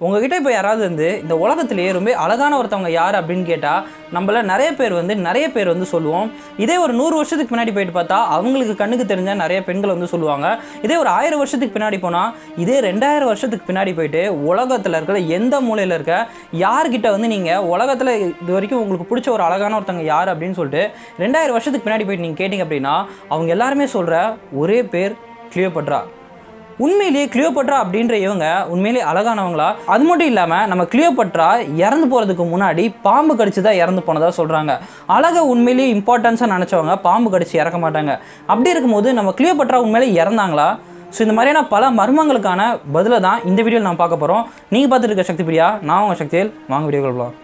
உங்ககிட்ட இப்போ யாராவது வந்து இந்த உலகத்திலேயே ரொம்ப அழகான ஒருத்தவங்க யார் அப்படின்னு கேட்டால் நம்மள நிறைய பேர் வந்து நிறைய பேர் வந்து சொல்லுவோம் இதே ஒரு நூறு வருஷத்துக்கு பின்னாடி போயிட்டு பார்த்தா அவங்களுக்கு கண்ணுக்கு தெரிஞ்ச நிறைய பெண்கள் வந்து சொல்லுவாங்க இதே ஒரு ஆயிரம் வருஷத்துக்கு பின்னாடி போனால் இதே ரெண்டாயிரம் வருஷத்துக்கு பின்னாடி போயிட்டு உலகத்தில் இருக்கிற எந்த மூலையில் இருக்க யார்கிட்ட வந்து நீங்கள் உலகத்தில் இது வரைக்கும் உங்களுக்கு பிடிச்ச ஒரு அழகான ஒருத்தவங்க யார் அப்படின்னு சொல்லிட்டு ரெண்டாயிரம் வருஷத்துக்கு பின்னாடி போயிட்டு நீங்கள் கேட்டிங்க அப்படின்னா அவங்க எல்லாருமே சொல்கிற ஒரே பேர் கிளியோபட்ரா உண்மையிலேயே கிளியோபட்ரா அப்படின்ற இவங்க உண்மையிலேயே அழகானவங்களா அது மட்டும் இல்லாமல் நம்ம கிளியோபட்ரா இறந்து போகிறதுக்கு முன்னாடி பாம்பு கடிச்சு தான் இறந்து போனதா சொல்கிறாங்க அழகை உண்மையிலேயே இம்பார்ட்டன்ஸாக நினச்சவங்க பாம்பு கடிச்சு இறக்க மாட்டாங்க அப்படி இருக்கும்போது நம்ம கிளியோபட்ரா உண்மையிலேயே இறந்தாங்களா ஸோ இந்த மாதிரியான பல மர்மங்களுக்கான பதிலை தான் இந்த வீடியோவில் நான் பார்க்க போகிறோம் நீங்கள் பார்த்துட்டு இருக்க சக்தி பிரியா நான் உங்கள் சக்தியில் வாங்க வீடியோ கொள்ளலாம்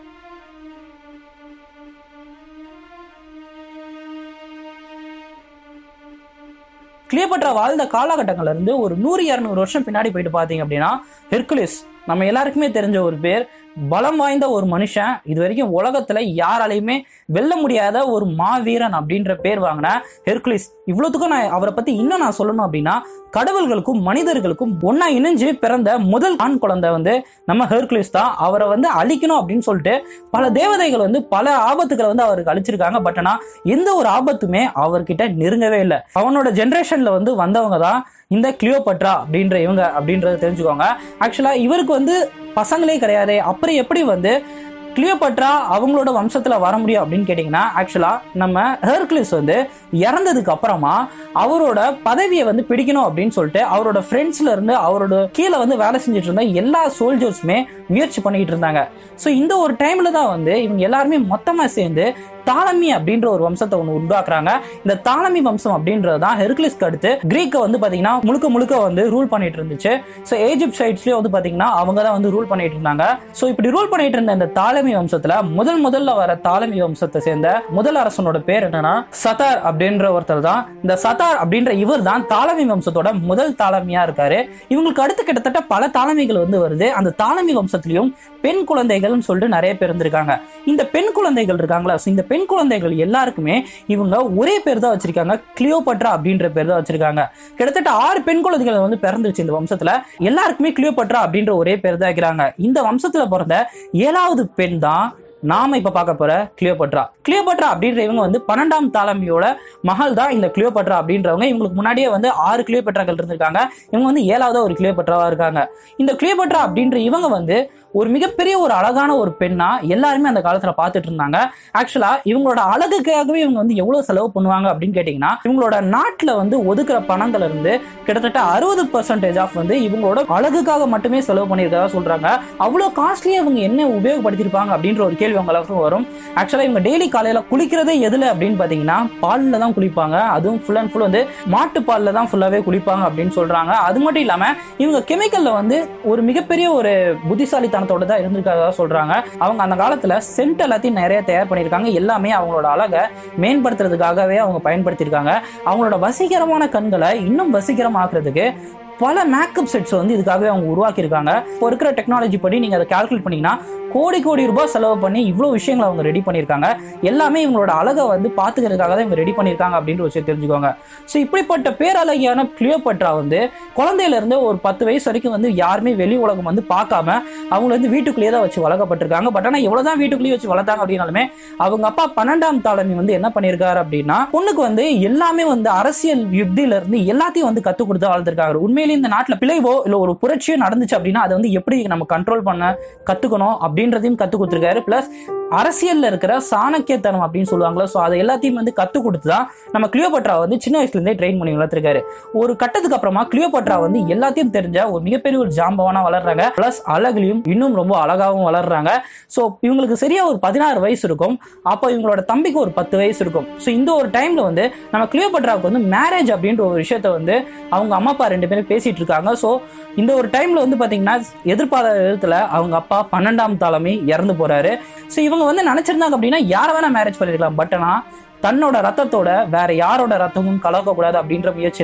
கிளியோபட்ரா வாழ்ந்த காலகட்டங்கள்ல இருந்து ஒரு நூறு இரநூறு வருஷம் பின்னாடி போயிட்டு பார்த்தீங்க அப்படின்னா ஹெர்குலிஸ் நம்ம எல்லாருக்குமே தெரிஞ்ச ஒரு பேர் பலம் வாய்ந்த ஒரு மனுஷன் இது வரைக்கும் உலகத்துல யாராலையுமே வெல்ல முடியாத ஒரு மாவீரன் அப்படின்ற பேர் வாங்கின ஹெர்குலிஸ் இவ்வளோத்துக்கும் நான் அவரை பத்தி இன்னும் நான் சொல்லணும் அப்படின்னா கடவுள்களுக்கும் மனிதர்களுக்கும் ஒன்னா இணைஞ்சு பிறந்த முதல் ஆண் குழந்தை வந்து நம்ம ஹெர்குலிஸ் தான் அவரை வந்து அழிக்கணும் அப்படின்னு சொல்லிட்டு பல தேவதைகள் வந்து பல ஆபத்துகளை வந்து அவருக்கு அழிச்சிருக்காங்க பட் ஆனா எந்த ஒரு ஆபத்துமே அவர்கிட்ட நெருங்கவே இல்லை அவனோட ஜென்ரேஷன்ல வந்து வந்தவங்க தான் இந்த கிளியோபட்ரா அப்படின்ற இவங்க அப்படின்றத தெரிஞ்சுக்கோங்க ஆக்சுவலா இவருக்கு வந்து பசங்களே கிடையாது அப்புறம் எப்படி வந்து கிளியோபட்ரா அவங்களோட வம்சத்துல வர முடியும் அப்படின்னு கேட்டிங்கன்னா ஆக்சுவலா நம்ம ஹெர்குலிஸ் வந்து இறந்ததுக்கு அப்புறமா அவரோட பதவியை வந்து பிடிக்கணும் அப்படின்னு சொல்லிட்டு அவரோட ஃப்ரெண்ட்ஸ்ல இருந்து அவரோட கீழே வந்து வேலை செஞ்சுட்டு இருந்த எல்லா சோல்ஜர்ஸுமே முயற்சி பண்ணிட்டு இருந்தாங்க ஸோ இந்த ஒரு டைம்ல தான் வந்து இவங்க எல்லாருமே மொத்தமா சேர்ந்து தாலமி அப்படின்ற ஒரு வம்சத்தை ஒன்று உருவாக்குறாங்க இந்த தாலமி வம்சம் அப்படின்றது தான் ஹெர்குலிஸ்க்கு அடுத்து கிரீக்கை வந்து பாத்தீங்கன்னா முழுக்க முழுக்க வந்து ரூல் பண்ணிட்டு இருந்துச்சு ஸோ ஏஜிப்ட் சைட்ஸ்லயும் வந்து பாத்தீங்கன்னா அவங்க தான் வந்து ரூல் பண்ணிட்டு இருந்தாங்க ஸோ இப்படி ரூல் பண்ணிட்டு இருந்த இந்த தாலமி வம்சத்துல முதல் முதல்ல வர தாலமி வம்சத்தை சேர்ந்த முதல் அரசனோட பேர் என்னன்னா சதார் அப்படின்ற ஒருத்தர் தான் இந்த சதார் அப்படின்ற இவர் தான் தாலமி வம்சத்தோட முதல் தாலமியா இருக்காரு இவங்களுக்கு அடுத்து கிட்டத்தட்ட பல தாலமிகள் வந்து வருது அந்த தாலமி வம்சத்திலையும் பெண் குழந்தைகள்னு சொல்லிட்டு நிறைய பேர் இருந்திருக்காங்க இந்த பெண் குழந்தைகள் இருக்காங்களா ஸோ இந்த பெண் குழந்தைகள் எல்லாருக்குமே இவங்க ஒரே பேர் தான் வச்சிருக்காங்க கிளியோபட்ரா அப்படின்ற பேர் தான் வச்சிருக்காங்க கிட்டத்தட்ட ஆறு பெண் குழந்தைகள் வந்து பிறந்துருச்சு இந்த வம்சத்துல எல்லாருக்குமே கிளியோபட்ரா அப்படின்ற ஒரே பேர் தான் வைக்கிறாங்க இந்த வம்சத்துல பிறந்த ஏழாவது பெண் தான் நாம இப்ப பார்க்க போற கிளியோபட்ரா கிளியோபட்ரா அப்படின்ற இவங்க வந்து பன்னெண்டாம் தாலமியோட மகள் தான் இந்த கிளியோபட்ரா அப்படின்றவங்க இவங்களுக்கு முன்னாடியே வந்து ஆறு கிளியோபட்ராக்கள் இருந்திருக்காங்க இவங்க வந்து ஏழாவது ஒரு கிளியோபட்ராவா இருக்காங்க இந்த கிளியோபட்ரா அப்படின்ற இவங்க வந்து ஒரு மிகப்பெரிய ஒரு அழகான ஒரு பெண்ணா எல்லாருமே அந்த காலத்துல பார்த்துட்டு இருந்தாங்க ஆக்சுவலா இவங்களோட அழகுக்காகவே இவங்க வந்து எவ்வளவு செலவு பண்ணுவாங்க அப்படின்னு கேட்டீங்கன்னா இவங்களோட நாட்டுல வந்து ஒதுக்குற பணங்கள்ல இருந்து கிட்டத்தட்ட அறுபது பர்சன்டேஜ் ஆஃப் வந்து இவங்களோட அழகுக்காக மட்டுமே செலவு பண்ணியிருக்கதா சொல்றாங்க அவ்வளவு காஸ்ட்லியா இவங்க என்ன உபயோகப்படுத்திருப்பாங்க அப்படின்ற ஒரு கேள்வி உங்களுக்கு வரும் ஆக்சுவலா இவங்க டெய்லி காலையில குளிக்கிறதே எதுல அப்படின்னு பாத்தீங்கன்னா பால்ல தான் குளிப்பாங்க அதுவும் ஃபுல் அண்ட் ஃபுல் வந்து மாட்டு பால்ல தான் ஃபுல்லாவே குளிப்பாங்க அப்படின்னு சொல்றாங்க அது மட்டும் இல்லாம இவங்க கெமிக்கல்ல வந்து ஒரு மிகப்பெரிய ஒரு புத்திசாலித்தனத்தோட தான் இருந்திருக்கிறதா சொல்றாங்க அவங்க அந்த காலத்துல சென்ட் எல்லாத்தையும் நிறைய தயார் பண்ணியிருக்காங்க எல்லாமே அவங்களோட அழகை மேம்படுத்துறதுக்காகவே அவங்க பயன்படுத்தியிருக்காங்க அவங்களோட வசீகரமான கண்களை இன்னும் வசீகரமாக்குறதுக்கு பல மேக்கப் செட்ஸ் வந்து இதுக்காகவே அவங்க உருவாக்கியிருக்காங்க இப்போ இருக்கிற டெக்னாலஜி படி நீங்கள் அதை கால்குலேட் பண்ணீங்கன்னா கோடி கோடி ரூபாய் செலவு பண்ணி இவ்வளோ விஷயங்களை அவங்க ரெடி பண்ணியிருக்காங்க எல்லாமே இவங்களோட அழகை வந்து பார்த்துக்கிறதுக்காக தான் இவங்க ரெடி பண்ணியிருக்காங்க அப்படின்ற விஷயம் தெரிஞ்சுக்கோங்க ஸோ இப்படிப்பட்ட பேரழகியான கிளியோபட்ரா வந்து குழந்தையில இருந்து ஒரு பத்து வயசு வரைக்கும் வந்து யாருமே வெளி உலகம் வந்து பார்க்காம அவங்க வந்து வீட்டுக்குள்ளேயே தான் வச்சு வளர்க்கப்பட்டிருக்காங்க பட் ஆனால் எவ்வளோதான் வீட்டுக்குள்ளேயே வச்சு வளர்த்தாங்க அப்படின்னாலுமே அவங்க அப்பா பன்னெண்டாம் தாளமி வந்து என்ன பண்ணியிருக்காரு அப்படின்னா பொண்ணுக்கு வந்து எல்லாமே வந்து அரசியல் யுத்தியில இருந்து எல்லாத்தையும் வந்து கற்றுக் கொடுத்து வளர்த்துருக்காங்க உண்மையிலேயே இந்த நாட்டில் பிழைவோ இல்லை ஒரு புரட்சியோ நடந்துச்சு அப்படின்னா அதை வந்து எப்படி நம்ம கண்ட்ரோல் பண்ண கற்றுக்கணும் அப்படின்றதையும் கற்றுக் கொடுத்துருக்காரு ப்ளஸ் அரசியல்ல இருக்கிற சாணக்கியத்தனம் அப்படின்னு சொல்லுவாங்களோ ஸோ அதை எல்லாத்தையும் வந்து கற்றுக் கொடுத்து தான் நம்ம கிளியோபட்ரா வந்து சின்ன வயசுலேருந்தே ட்ரெயின் பண்ணி வளர்த்துருக்காரு ஒரு கட்டத்துக்கு அப்புறமா கிளியோபட்ரா வந்து எல்லாத்தையும் தெரிஞ்ச ஒரு மிகப்பெரிய ஒரு ஜாம்பவானா வளர்றாங்க ப்ளஸ் அழகுலையும் இன்னும் ரொம்ப அழகாகவும் வளர்றாங்க ஸோ இவங்களுக்கு சரியா ஒரு பதினாறு வயசு இருக்கும் அப்போ இவங்களோட தம்பிக்கு ஒரு பத்து வயசு இருக்கும் ஸோ இந்த ஒரு டைம்ல வந்து நம்ம கிளியோபட்ராவுக்கு வந்து மேரேஜ் அப்படின்ற ஒரு விஷயத்த வந்து அவங்க அம்மா அப்பா ரெண்டு பேரும் பேசிட்டு இருக்காங்க ஸோ இந்த ஒரு டைம்ல வந்து பாத்தீங்கன்னா எதிர்பாராத விதத்துல அவங்க அப்பா பன்னெண்டாம் தலைமை இறந்து போறாரு ஸோ இவங்க வந்து நினைச்சிருந்தாங்க அப்படின்னா யாரை வேணா மேரேஜ் பண்ணிருக்கலாம் பட் ஆனா தன்னோட ரத்தத்தோட வேற யாரோட ரத்தமும் கலக்கக்கூடாது அப்படின்ற முயற்சியில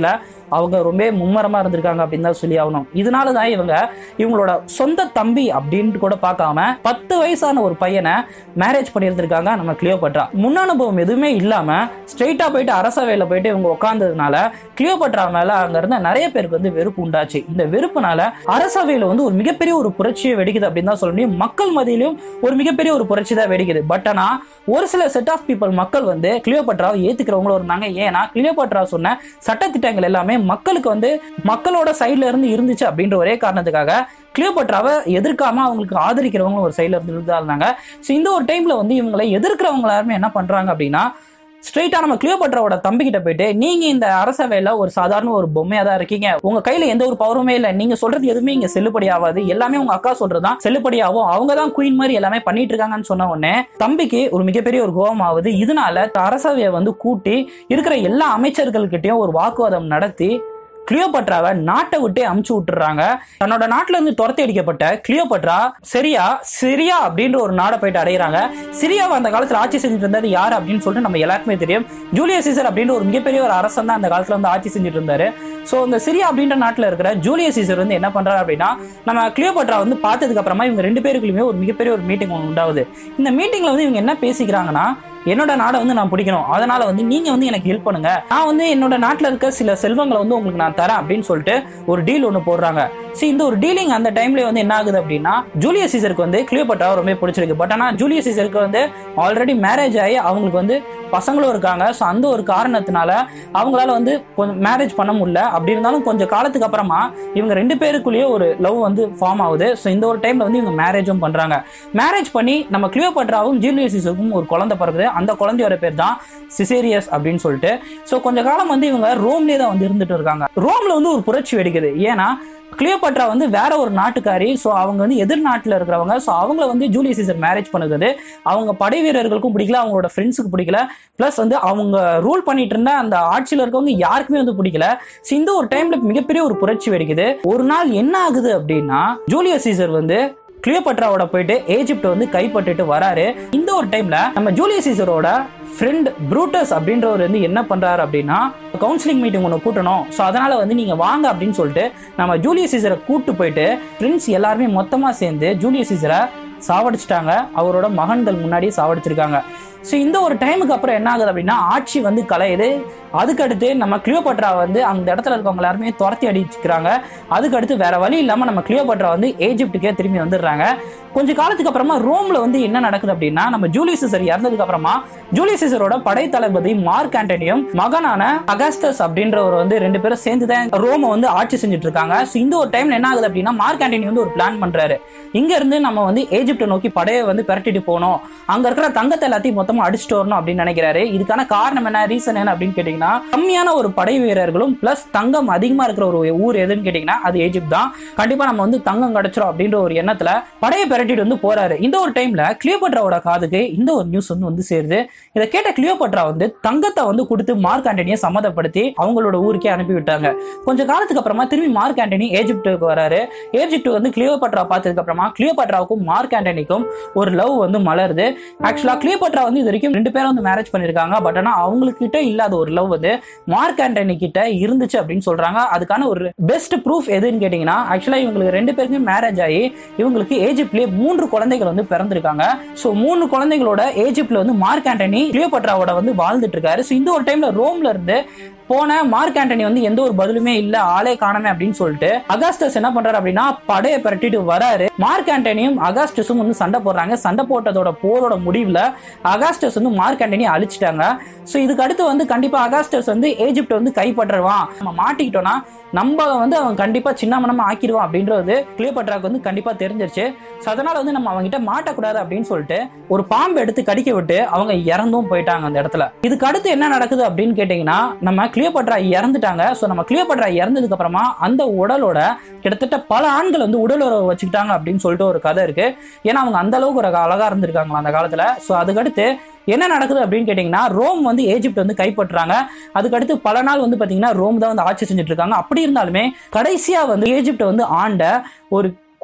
அவங்க ரொம்ப மும்மரமா இருந்திருக்காங்க அப்படின்னு தான் சொல்லி ஆகணும் இதனால தான் இவங்க இவங்களோட சொந்த தம்பி அப்படின்ட்டு கூட பார்க்காம பத்து வயசான ஒரு பையனை மேரேஜ் பண்ணியிருந்திருக்காங்க நம்ம கிளியோபட்ரா முன் அனுபவம் எதுவுமே இல்லாம ஸ்ட்ரெயிட்டா போயிட்டு அரசவையில போயிட்டு இவங்க உட்கார்ந்ததுனால கிளியோபட்ரா மேல அங்க இருந்த நிறைய பேருக்கு வந்து வெறுப்பு உண்டாச்சு இந்த வெறுப்புனால அரசவையில வந்து ஒரு மிகப்பெரிய ஒரு புரட்சியை வெடிக்குது அப்படின்னு தான் சொல்ல முடியும் மக்கள் மத்தியிலும் ஒரு மிகப்பெரிய ஒரு புரட்சி தான் வெடிக்குது பட் ஆனா ஒரு சில செட் ஆஃப் பீப்புள் மக்கள் வந்து கிளியோபட்ராவை ஏத்துக்கிறவங்களும் இருந்தாங்க ஏன்னா கிளியோபட்ரா சொன்ன சட்டத்திட்டங்கள் எல்லாமே மக்களுக்கு வந்து மக்களோட சைட்ல இருந்து இருந்துச்சு அப்படின்ற ஒரே காரணத்துக்காக கிளியோபட்ராவை எதிர்க்காம அவங்களுக்கு ஆதரிக்கிறவங்க ஒரு சைட்ல இருந்து தான் இருந்தாங்க ஸோ இந்த ஒரு டைம்ல வந்து இவங்களை எதிர்க்கிறவங்க எல்லாருமே என்ன பண்றாங்க அப்படின்னா ஸ்ட்ரெயிட்டா நம்ம கிளியோபட்ராவோட தம்பி கிட்ட போயிட்டு நீங்க இந்த அரசவையில ஒரு சாதாரண ஒரு பொம்மையா தான் இருக்கீங்க உங்க கையில எந்த ஒரு பவருமே இல்ல நீங்க சொல்றது எதுவுமே இங்க செல்லுபடி ஆகாது எல்லாமே உங்க அக்கா சொல்றதுதான் செல்லுபடி ஆகும் அவங்க தான் குயின் மாதிரி எல்லாமே பண்ணிட்டு இருக்காங்கன்னு சொன்ன உடனே தம்பிக்கு ஒரு மிகப்பெரிய ஒரு கோபம் ஆகுது இதனால அரசவையை வந்து கூட்டி இருக்கிற எல்லா அமைச்சர்கள்கிட்டயும் ஒரு வாக்குவாதம் நடத்தி கிளியோபட்ராவை நாட்டை விட்டே அமுச்சு விட்டுறாங்க தன்னோட நாட்டுல இருந்து துரத்தி அடிக்கப்பட்ட கிளியோபட்ரா சரியா சிரியா அப்படின்ற ஒரு நாடை போயிட்டு அடைகிறாங்க சிரியாவை அந்த காலத்துல ஆட்சி செஞ்சுட்டு இருந்தது யார் அப்படின்னு சொல்லிட்டு நம்ம எல்லாருக்குமே தெரியும் ஜூலியஸ் சீசர் அப்படின்ற ஒரு மிகப்பெரிய ஒரு அரசன் தான் அந்த காலத்துல வந்து ஆட்சி செஞ்சுட்டு இருந்தாரு ஸோ இந்த சிரியா அப்படின்ற நாட்டில் இருக்கிற ஜூலியஸ் சீசர் வந்து என்ன பண்றாரு அப்படின்னா நம்ம கிளியோபட்ரா வந்து பார்த்ததுக்கு அப்புறமா இவங்க ரெண்டு பேருக்குள்ளயுமே ஒரு மிகப்பெரிய ஒரு மீட்டிங் ஒன்று உண்டாகுது இந்த மீட்டிங்ல வந்து இவங்க என்ன பேசிக்கிறாங்கன்னா என்னோட நாடை வந்து நான் பிடிக்கணும் அதனால வந்து நீங்க வந்து எனக்கு ஹெல்ப் பண்ணுங்க நான் வந்து என்னோட நாட்டில் இருக்க சில செல்வங்களை வந்து உங்களுக்கு நான் தரேன் அப்படின்னு சொல்லிட்டு ஒரு டீல் ஒன்று போடுறாங்க சரி இந்த ஒரு டீலிங் அந்த டைம்ல வந்து என்ன ஆகுது அப்படின்னா ஜூலியஸ் சீசருக்கு வந்து கிளியோபட்ரா ரொம்ப பிடிச்சிருக்கு பட் ஆனால் ஜூலியஸ் சீசருக்கு வந்து ஆல்ரெடி மேரேஜ் ஆகி அவங்களுக்கு வந்து பசங்களும் இருக்காங்க ஸோ அந்த ஒரு காரணத்தினால அவங்களால வந்து கொஞ்சம் மேரேஜ் பண்ண முடியல அப்படி இருந்தாலும் கொஞ்சம் காலத்துக்கு அப்புறமா இவங்க ரெண்டு பேருக்குள்ளேயே ஒரு லவ் வந்து ஃபார்ம் ஆகுது ஸோ இந்த ஒரு டைம்ல வந்து இவங்க மேரேஜும் பண்றாங்க மேரேஜ் பண்ணி நம்ம கிளியோபட்ராவும் ஜூலியஸ் சீசருக்கும் ஒரு குழந்தை பிறகுது அந்த குழந்தையோட பேர் தான் சிசேரியஸ் அப்படின்னு சொல்லிட்டு ஸோ கொஞ்ச காலம் வந்து இவங்க ரோம்லேயே தான் வந்து இருந்துட்டு இருக்காங்க ரோம்ல வந்து ஒரு புரட்சி வெடிக்குது ஏன்னா கிளியோபட்ரா வந்து வேற ஒரு நாட்டுக்காரி ஸோ அவங்க வந்து எதிர் நாட்டில் இருக்கிறவங்க ஸோ அவங்கள வந்து ஜூலியஸ் சீசர் மேரேஜ் பண்ணுது அவங்க படை வீரர்களுக்கும் பிடிக்கல அவங்களோட ஃப்ரெண்ட்ஸுக்கு பிடிக்கல ப்ளஸ் வந்து அவங்க ரூல் பண்ணிட்டு இருந்த அந்த ஆட்சியில் இருக்கவங்க யாருக்குமே வந்து பிடிக்கல ஸோ இந்த ஒரு டைம்ல மிகப்பெரிய ஒரு புரட்சி வெடிக்குது ஒரு நாள் என்ன ஆகுது அப்படின்னா ஜூலியஸ் சீசர் வந்து கிளியோபட்ராவோட போயிட்டு ஏஜிப்ட் வந்து கைப்பற்றிட்டு வராரு இந்த ஒரு டைம்ல நம்ம ஜூலியஸ் சீசரோட ஃப்ரெண்ட் ப்ரூட்டஸ் அப்படின்றவர் வந்து என்ன பண்றாரு அப்படின்னா கவுன்சிலிங் மீட்டிங் ஒன்று கூட்டணும் ஸோ அதனால வந்து நீங்க வாங்க அப்படின்னு சொல்லிட்டு நம்ம ஜூலியஸ் சீசரை கூட்டு போயிட்டு ஃப்ரெண்ட்ஸ் எல்லாருமே மொத்தமா சேர்ந்து ஜூலியஸ் சீசரை சாவடிச்சிட்டாங்க அவரோட மகன்கள் முன்னாடி சாவடிச்சிருக்காங்க ஸோ இந்த ஒரு டைமுக்கு அப்புறம் என்ன ஆகுது அப்படின்னா ஆட்சி வந்து கலையுது அதுக்கடுத்து நம்ம கிளியோபட்ரா வந்து அந்த இடத்துல இருக்கவங்க எல்லாருமே துரத்தி அடிச்சுக்கிறாங்க அதுக்கடுத்து வேற வழி இல்லாமல் நம்ம கிளியோபட்ரா வந்து ஏஜிப்டுக்கே திரும்பி வந்துடுறாங்க கொஞ்ச காலத்துக்கு அப்புறமா ரோம்ல வந்து என்ன நடக்குது அப்படின்னா நம்ம ஜூலியஸ் சீசர் இறந்ததுக்கு அப்புறமா ஜூலியஸ் சீசரோட படை தளபதி மார்க் ஆண்டனியும் மகனான அகஸ்டஸ் அப்படின்றவர் வந்து ரெண்டு பேரும் சேர்ந்து தான் ரோமை வந்து ஆட்சி செஞ்சுட்டு இருக்காங்க ஸோ இந்த ஒரு டைம்ல என்ன ஆகுது அப்படின்னா மார்க் ஆண்டனி வந்து ஒரு பிளான் பண்றாரு இங்க இருந்து நம்ம வந்து ஏஜிப்டை நோக்கி படையை வந்து பிரட்டிட்டு போகணும் அங்க இருக்கிற தங்கத்தை எல்லாத்தையும் மொத்தமா அடிச்சுட்டு வரணும் அப்படின்னு நினைக்கிறாரு இதுக்கான காரணம் என்ன ரீசன் என்ன அப்படின்னு கேட்டீங்கன்னா கம்மியான ஒரு படை வீரர்களும் பிளஸ் தங்கம் அதிகமா இருக்கிற ஒரு ஊர் எதுன்னு கேட்டீங்கன்னா அது ஏஜிப்ட் தான் கண்டிப்பா நம்ம வந்து தங்கம் கிடைச்சிரும் அப்படின்ற ஒரு எண்ணத்துல படையை பிரட்டிட்டு வந்து போறாரு இந்த ஒரு டைம்ல கிளியோபட்ராவோட காதுக்கு இந்த ஒரு நியூஸ் வந்து வந்து சேருது இதை கேட்ட கிளியோபட்ரா வந்து தங்கத்தை வந்து கொடுத்து மார்க் ஆண்டனியை சம்மதப்படுத்தி அவங்களோட ஊருக்கே அனுப்பி விட்டாங்க கொஞ்ச காலத்துக்கு அப்புறமா திரும்பி மார்க் ஆண்டனி ஏஜிப்டுக்கு வராரு ஏஜிப்ட் வந்து கிளியோபட்ரா பார்த்ததுக்கு அப்புறமா கிளியோபட்ராவுக்கும் மார்க் ஆண்டனிக்கும் ஒரு லவ் வந்து மலருது ஆக்சுவலா கிளியோபட்ரா வந்து இது வரைக்கும் ரெண்டு பேரும் வந்து மேரேஜ் பண்ணிருக்காங்க பட் ஆனா அவங்க கிட்ட இல்லாத ஒரு லவ் வந்து மார்க் ஆண்டனி கிட்ட இருந்துச்சு அப்படின்னு சொல்றாங்க அதுக்கான ஒரு பெஸ்ட் ப்ரூஃப் எதுன்னு கேட்டீங்கன்னா ஆக்சுவலா இவங்களுக்கு ரெண்டு பேருக்குமே மேரேஜ் ஆகி இவங்களுக்கு ஏஜிப்ட்லயே மூன்று குழந்தைகள் வந்து பிறந்திருக்காங்க சோ மூணு குழந்தைகளோட ஏஜிப்ட்ல வந்து மார்க் ஆண்டனி கிளியோபட்ராவோட வந்து வாழ்ந்துட்டு இருக்காரு ஸோ இந்த ஒரு டைம்ல ரோம்ல இருந்து போன மார்க் ஆண்டனி வந்து எந்த ஒரு பதிலுமே இல்ல ஆளே காணமே அப்படின்னு சொல்லிட்டு அகாஸ்டஸ் என்ன பண்றாரு அப்படின்னா படையை பிரட்டிட்டு வராரு மார்க் ஆண்டனியும் அகாஸ்டஸும் வந்து சண்டை போடுறாங்க சண்டை போட்டதோட போரோட முடிவுல அகாஸ்டஸ் வந்து மார்க் ஆண்டனி அழிச்சிட்டாங்க ஸோ இதுக்கு அடுத்து வந்து கண்டிப்பா அகாஸ்டஸ் வந்து ஏஜிப்ட் வந்து கைப்பற்றுவான் நம்ம மாட்டிக்கிட்டோம்னா நம்ம வந்து அவன் கண்டிப்பா சின்னமனமா ஆக்கிடுவான் அப்படின்றது கிளியோபட்ராக்கு வந்து கண்டிப்பா தெரிஞ்சிருச்சு ஸோ அதனால வந்து நம்ம அவங்ககிட்ட மாட்டக்கூடாது அப்படின்னு சொல்லிட்டு ஒரு பாம்பு எடுத்து கடிக்க விட்டு அவங்க இறந்தும் போயிட்டாங்க அந்த இடத்துல இதுக்கு அடுத்து என்ன நடக்குது அப்படின்னு கேட்டீங்கன்னா நம்ம கிளியோபட்ரா இறந்துட்டாங்க ஸோ நம்ம கிளியோபட்ரா இறந்ததுக்கு அப்புறமா அந்த உடலோட கிட்டத்தட்ட பல ஆண்கள் வந்து உடல் உறவு வச்சுக்கிட்டாங்க அப்படின்னு சொல்லிட்டு ஒரு கதை இருக்கு ஏன்னா அவங்க அந்த அளவுக்கு ஒரு அழகா இருந்திருக்காங்களா அந்த காலத்துல ஸோ அதுக்கடுத்து என்ன நடக்குது அப்படின்னு கேட்டிங்கன்னா ரோம் வந்து ஏஜிப்ட் வந்து கைப்பற்றுறாங்க அதுக்கடுத்து பல நாள் வந்து பார்த்தீங்கன்னா ரோம் தான் வந்து ஆட்சி செஞ்சுட்டு இருக்காங்க அப்படி இருந்தாலுமே கடைசியா வந்து ஏஜிப்ட் வந்து ஆண்ட ஒரு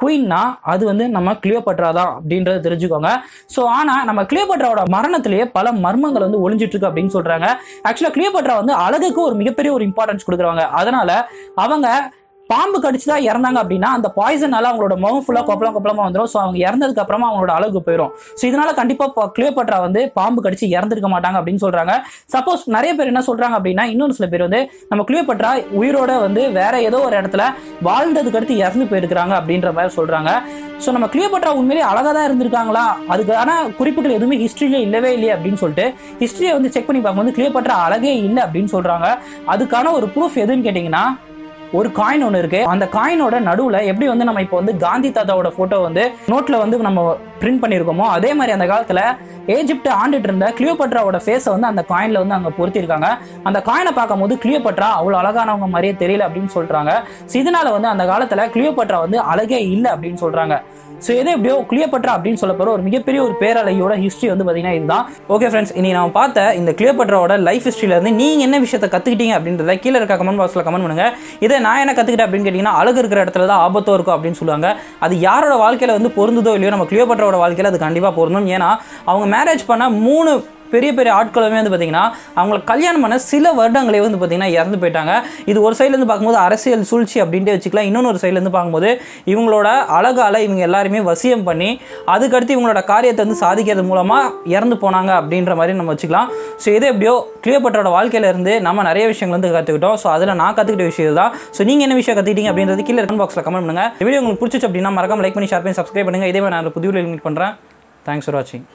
குயின்னா அது வந்து நம்ம கிளியோபட்ரா தான் அப்படின்றத தெரிஞ்சுக்கோங்க ஸோ ஆனால் நம்ம கிளியோபட்ராவோட மரணத்திலேயே பல மர்மங்கள் வந்து ஒளிஞ்சிட்டு இருக்கு அப்படின்னு சொல்றாங்க ஆக்சுவலாக கிளியோபட்ரா வந்து அழகுக்கு ஒரு மிகப்பெரிய ஒரு இம்பார்ட்டன்ஸ் கொடுக்குறாங்க அதனால அவங்க பாம்பு கடிச்சு தான் இறந்தாங்க அப்படின்னா அந்த பாய்சனால அவங்களோட முகம் ஃபுல்லாக கொப்பளம் கொப்பளமா வந்துடும் ஸோ அவங்க இறந்ததுக்கு அப்புறமா அவங்களோட அழகு போயிடும் ஸோ இதனால கண்டிப்பாக கிளியோபட்ரா வந்து பாம்பு கடிச்சு இறந்துருக்க மாட்டாங்க அப்படின்னு சொல்றாங்க சப்போஸ் நிறைய பேர் என்ன சொல்றாங்க அப்படின்னா இன்னொரு சில பேர் வந்து நம்ம கிளியோபட்ரா உயிரோட வந்து வேற ஏதோ ஒரு இடத்துல வாழ்ந்ததுக்கு அடுத்து இறந்து போயிருக்கிறாங்க அப்படின்ற மாதிரி சொல்றாங்க ஸோ நம்ம கிளியோபட்ரா உண்மையிலேயே அழகாக தான் இருந்திருக்காங்களா அதுக்கான குறிப்புகள் எதுவுமே ஹிஸ்ட்ரியில இல்லவே இல்லையே அப்படின்னு சொல்லிட்டு ஹிஸ்ட்ரியை வந்து செக் பண்ணி பார்க்கும்போது கிளியோபட்ரா அழகே இல்லை அப்படின்னு சொல்றாங்க அதுக்கான ஒரு ப்ரூஃப் எதுன்னு கேட்டிங்கன்னா ஒரு காயின் ஒன்று இருக்கு அந்த காயினோட நடுவில் எப்படி வந்து நம்ம இப்போ வந்து காந்தி தாத்தாவோட ஃபோட்டோ வந்து நோட்டில் வந்து நம்ம பிரிண்ட் பண்ணியிருக்கோமோ அதே மாதிரி அந்த காலத்தில் ஏஜிப்ட் ஆண்டுட்டு இருந்த கிளியோபட்ராவோட ஃபேஸை வந்து அந்த காயினில் வந்து அங்கே பொருத்திருக்காங்க அந்த காயினை பார்க்கும்போது கிளியோபட்ரா அவ்வளோ அழகானவங்க மாதிரியே தெரியல அப்படின்னு சொல்கிறாங்க ஸோ இதனால வந்து அந்த காலத்தில் கிளியோபட்ரா வந்து அழகே இல்லை அப்படின்னு சொல்கிறாங்க ஸோ எது எப்படியோ கிளியோபட்ரா அப்படின்னு சொல்ல போகிற ஒரு மிகப்பெரிய ஒரு பேரலையோட ஹிஸ்ட்ரி வந்து பார்த்தீங்கன்னா இதுதான் ஓகே ஃப்ரெண்ட்ஸ் இனி நான் பார்த்த இந்த கிளியோபட்ராவோட லைஃப் ஹிஸ்ட்ரியிலேருந்து நீங்கள் என்ன விஷயத்தை கற்றுக்கிட்டீங்க அப்படின்றத கீழே இருக்க கமெண்ட் பாக்ஸில் கமெண்ட் பண்ணுங்க இதை நான் என்ன கற்றுக்கிட்டேன் அப்படின்னு கேட்டிங்கன்னா அழகு இருக்கிற இடத்துல தான் ஆபத்தோ இருக்கும் அப்படின்னு சொல்லுவாங்க அது யாரோட வாழ்க்கையில் வந்து பொருந்துதோ இல்லையோ நம்ம கிளியோபட்ராவோட வாழ்க்கையில் அது கண்டிப்பாக பொருந்தும் ஏன்னா அவங்க மேரேஜ் பண்ண மூணு பெரிய பெரிய ஆட்களுமே வந்து பார்த்தீங்கன்னா அவங்களை கல்யாணம் பண்ண சில வருடங்களே வந்து பார்த்தீங்கன்னா இறந்து போயிட்டாங்க இது ஒரு சைட்லேருந்து பார்க்கும்போது அரசியல் சூழ்ச்சி அப்படின்ட்டு வச்சுக்கலாம் இன்னொன்று ஒரு சைட்லேருந்து பார்க்கும்போது இவங்களோட அழகால் இவங்க எல்லாருமே வசியம் பண்ணி அதுக்கடுத்து இவங்களோட காரியத்தை வந்து சாதிக்கிறது மூலமாக இறந்து போனாங்க அப்படின்ற மாதிரி நம்ம வச்சுக்கலாம் ஸோ இது எப்படியோ கிளியோபட்ரோட வாழ்க்கையில இருந்து நம்ம நிறைய விஷயங்கள் வந்து கற்றுக்கிட்டோம் ஸோ அதில் நான் கற்றுக்கிட்ட விஷயம் தான் ஸோ நீங்கள் என்ன விஷயம் கற்றுக்கிட்டீங்க அப்படின்றது கீழே கமெண்ட் பாக்ஸில் கமெண்ட் பண்ணுங்கள் இந்த வீடியோ உங்களுக்கு பிடிச்சிச்சு அப்படின்னா மறக்காம லைக் பண்ணி ஷேர் பண்ணி சப்ஸ்கிரைப் பண்ணுங்கள் இதே மாதிரி நான் புதிய மீட் பண்ணுறேன் தேங்க்ஸ் ஃபார் வாட்சிங்